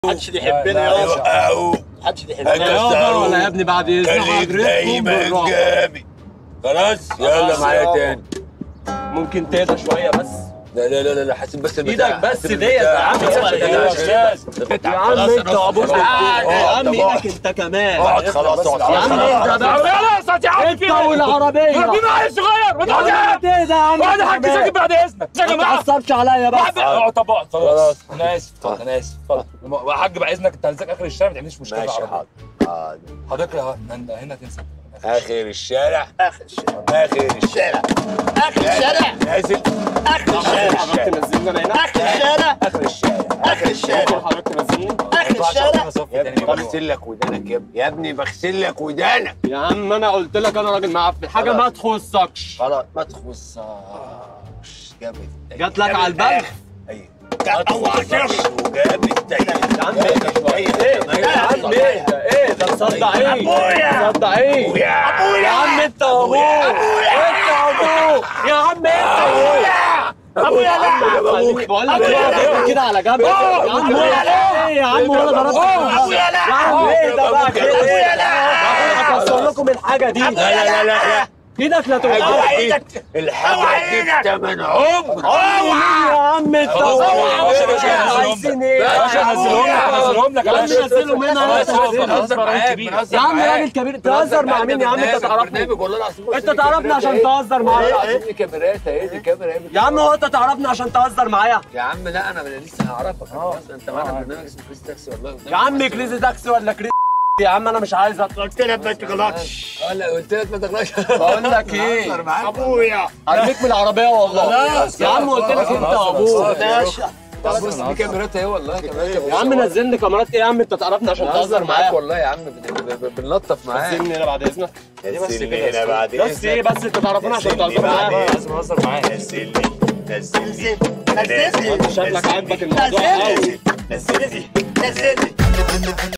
محدش بيحبنا يا يوقعوا محدش بيحبنا هكسروا ولا يا ابني بعد اذنك خليك حضرتكم دايما بالراحه جامد خلاص يلا خلاص معايا يابا. تاني ممكن تهدى شويه بس لا لا لا لا لا حاسب بس ايدك البتاع، بس حاسب ديت البتاع. يا عم حاسب يا البتاع. استاذ يا عم خلاص انت أنا ابوك أصبر. تعالى يا اقعد، عم اقعد. ايدك انت كمان اقعد خلاص اقعد يا عم خلاص. اهدى بقى يلا صوتي عالي انت والعربيه مين عيل صغير ما يا عم تقعدش تهدى يا عم واحد يا حاج كمان. ساكت بعد اذنك يا ما جماعه تعصبش عليا بس واحد اقعد طب اقعد خلاص خلاص. انا اسف اتفضل، انا اسف اتفضل يا حاج بعد اذنك انت هنزلك اخر الشارع ما تعمليش مشكله ماشي عربية. حاضر حاضر حضرتك اهو هنا هنا تنزل اخر الشارع اخر الشارع اخر الشارع اخر الشارع نازل اخر الشارع حضرتك تنزلني انا هنا اخر الشارع اخر الشارع اخر الشارع حضرتك تنزلني اخر الشارع يا ابني بغسل لك ودانك يا ابني يا ابني بغسل لك ودانك يا عم انا قلت لك انا راجل معفن حاجه ما تخصكش خلاص ما تخصش جامد جات لك على البلخ ايوه اوعى تغش وجامد يا عم اهدى ايه يا عم اهدى ايه ده تصدق ايه أبويا. تصدق ايه ابويا يا عم انت وابوه انت وابوه يا عم انت وابوه ابويا لا خليك بقول لك ايه كده على جنب يا عم ولا ايه يا عم ولا ضربت أبويا لا. يا عم ايه ده بقى كده أبويا لا. هكسر لكم الحاجه دي لا لا لا لا ايدك لا توقع الحاجة ايدك. دي الحاجة اوعى دي ايدك. بتمن عمر يا عم انت خلاص، وابوه باشا، باشا، عايزين ايه يا باشا نزلهم لك نزلهم لك يا عم باشا نزلهم هنا يا خلاص، باشا. بنهزر معاك، بنهزر يا عم معاك. راجل كبير تهزر مع مين يا عم انت تعرفني برنامج والله العظيم انت تعرفني عشان تهزر معايا العظيم دي كاميرات اهي دي كاميرا اهي يا عم هو انت تعرفني عشان تهزر معايا يا عم لا انا لسه هعرفك خلاص انت معانا برنامج اسمه كريس تاكسي والله يا عم كريزي تاكسي ولا كريزي يا عم انا مش عايز اطلع قلت لك ما تغلطش اه لا قلت لك ما تغلطش بقول لك ايه ابويا ارميك من العربيه والله خلاص، يا عم قلت لك انت وابوه باشا بص دي كاميرات اهي والله كاميرات يا عم نزلني كاميرات ايه يا عم انت تعرفني عشان تهزر معايا والله يا عم بن- بن- بنلطف معاك نزلني هنا بعد اذنك نزلني هنا بعد بس ايه بس انت تعرفني عشان نزلني تهزر بعد معايا لازم اهزر معاك نزلني نزلني نزلني شكلك عاجبك الموضوع قوي نزلني نزلني نزلني